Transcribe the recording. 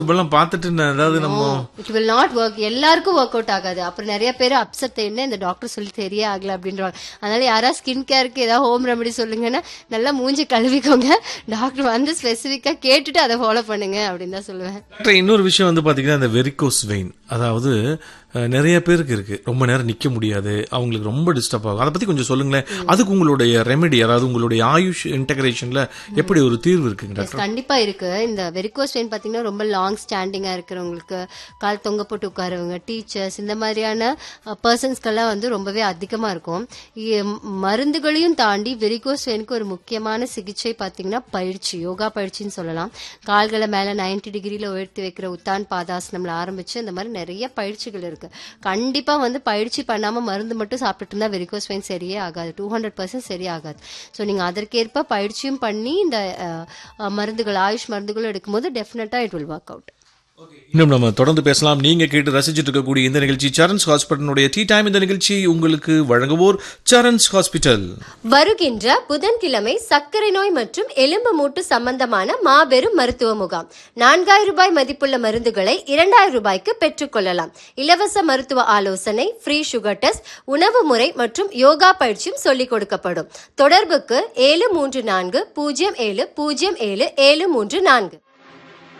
இப்பெல்லாம் பார்த்துட்டு நான் ஏதாவது நம்ம இட் வில் நாட் ஒர்க் எல்லாருக்கும் ஒர்க் அவுட் ஆகாது அப்புறம் நிறைய பேர் அப்செட் என்ன இந்த டாக்டர் சொல்லி தெரிய ஆகல அப்படின்றாங்க அதனால யாராவது ஸ்கின் கேருக்கு ஏதாவது ஹோம் ரெமடி சொல்லுங்கன்னா நல்லா மூஞ்சி கழுவிக்கோங்க டாக்டர் வந்து ஸ்பெசிஃபிக்கா கேட்டுட்டு அதை ஃபாலோ பண்ணுங்க அப்படின்னு தான் சொல்லுவேன் டாக்டர் இன்னொரு விஷயம் வந்து பாத்தீங்கன்னா இந்த வெரிகோஸ் வெயின் அதாவது அஹ், நிறைய பேருக்கு இருக்கு ரொம்ப நேரம் நிக்க முடியாது அவங்களுக்கு ரொம்ப டிஸ்டர்ப் ஆகும் அதை பத்தி கொஞ்சம் சொல்லுங்களேன் அதுக்கு உங்களுடைய ரெமெடி அதாவது உங்களுடைய ஆயுஷ் இன்டகிரேஷன்ல எப்படி ஒரு தீர்வு இருக்குங்க Yes, டாக்டர் கண்டிப்பா இருக்கு இந்த வெரிகோஸ் வெயின் பாத்தீங்கன்னா ரொம்ப லாங் ஸ்டாண்டிங்கா இருக்கிறவங்களுக்கு கால் தொங்க போட்டு உட்காரவங்க டீச்சர்ஸ் இந்த மாதிரியான பர்சன்ஸ்க்கெல்லாம் வந்து ரொம்பவே அதிகமா இருக்கும் இ- மருந்துகளையும் தாண்டி வெரிகோஸ் வெயினுக்கு ஒரு முக்கியமான சிகிச்சை பாத்தீங்கன்னா பயிற்சி யோகா பயிற்சின்னு சொல்லலாம் கால்களை மேல 90 டிகிரில உயர்த்தி வைக்கிற உத்தான் பாதாசனம்ல ஆரம்பிச்சு இந்த மாதிரி நிறைய பயிற்சிகள் இருக்கு கண்டிப்பா வந்து பயிற்சி பண்ணாம மருந்து மட்டும் சாப்பிட்டுட்டு இருந்தா வெரிகோஸ் வெயின் சரியே ஆகாது டூ ஹண்ட்ரட் பர்சன்ட் சரியாகாது ஸோ நீங்க அதற்கேற்ப பயிற்சியும் பண்ணி இந்த அஹ், அஹ், மருந்துகள் ஆயுஷ் மருந்துகள் எடுக்கும்போது டெஃபினட்டா இட் வில் ஒர்க் அவுட் இன்னும் நம்ம தொடர்ந்து பேசலாம் நீங்க கேட்டு ரசிச்சிட்டு இருக்கக்கூடிய இந்த நிகழ்ச்சி சரண்ஸ் ஹாஸ்பிட்டலுடைய டீ டைம் இந்த நிகழ்ச்சி உங்களுக்கு வழங்குவோர் சரண்ஸ் ஹாஸ்பிட்டல் வருகின்ற புதன்கிழமை சர்க்கரை நோய் மற்றும் எலும்பு மூட்டு சம்பந்தமான மாபெரும் மருத்துவ முகாம் நான்காயிரம் ரூபாய் மதிப்புள்ள மருந்துகளை இரண்டாயிரம் ரூபாய்க்கு பெற்றுக்கொள்ளலாம் இலவச மருத்துவ ஆலோசனை ஃப்ரீ சுகர் டெஸ்ட் உணவு முறை மற்றும் யோகா பயிற்சியும் சொல்லிக் கொடுக்கப்படும் தொடர்புக்கு ஏழு மூன்று நான்கு பூஜ்ஜியம் ஏழு பூஜ்ஜியம் ஏழு ஏழு மூன்று நான்கு